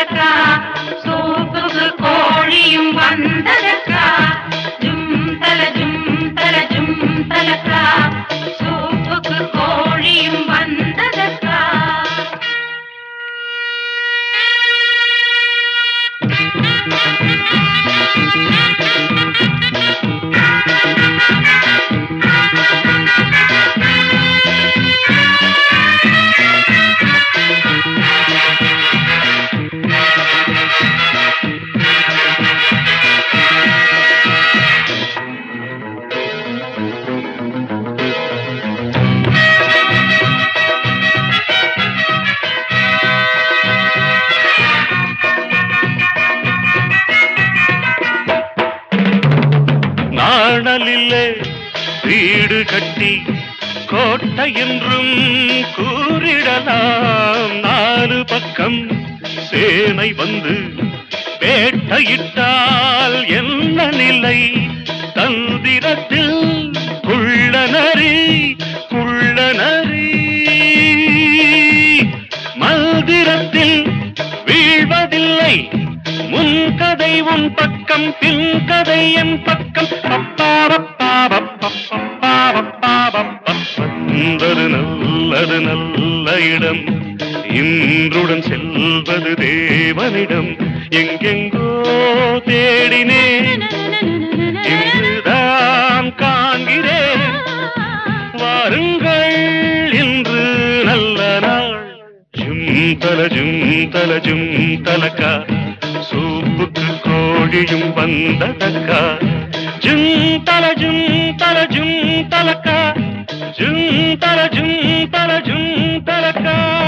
தலக்கா சூப்புக்கு கோழியும் வந்ததக்கா ஜும் தல ஜும் தல ஜும் தலக்கா சூப்புக்கு கோழியும் வந்ததக்கா நாணலிலே வீடு கட்டி கோட்டை என்றும் கூறிடலாம் நாலு பக்கம் சேனை வந்து வேட்டையிட்டால் என்ன நிலை தந்திரத்தில் குள்ளநரி குள்ளநரி மந்திரத்தில் வீழ்வதில்லை முன் கதை உன் பக்கம் பின் கதை என் பக்கம் வந்தது நல்லது நல்ல இடம் இன்றுடன் செல்வது தேவனிடம் எங்கெங்கோ தேடினேன் இன்றுதான் காண்கிறேன் வாருங்கள் இன்று நல்ல நாள் ஜும் தல ஜும் தல ஜும் தலக்கா சூப்புக்கு கோழியும் வந்ததக்கா ஜும் தல ஜும் தல ஜும் தலக்கா ஜும் தல ஜும் தல ஜும் தலக்கா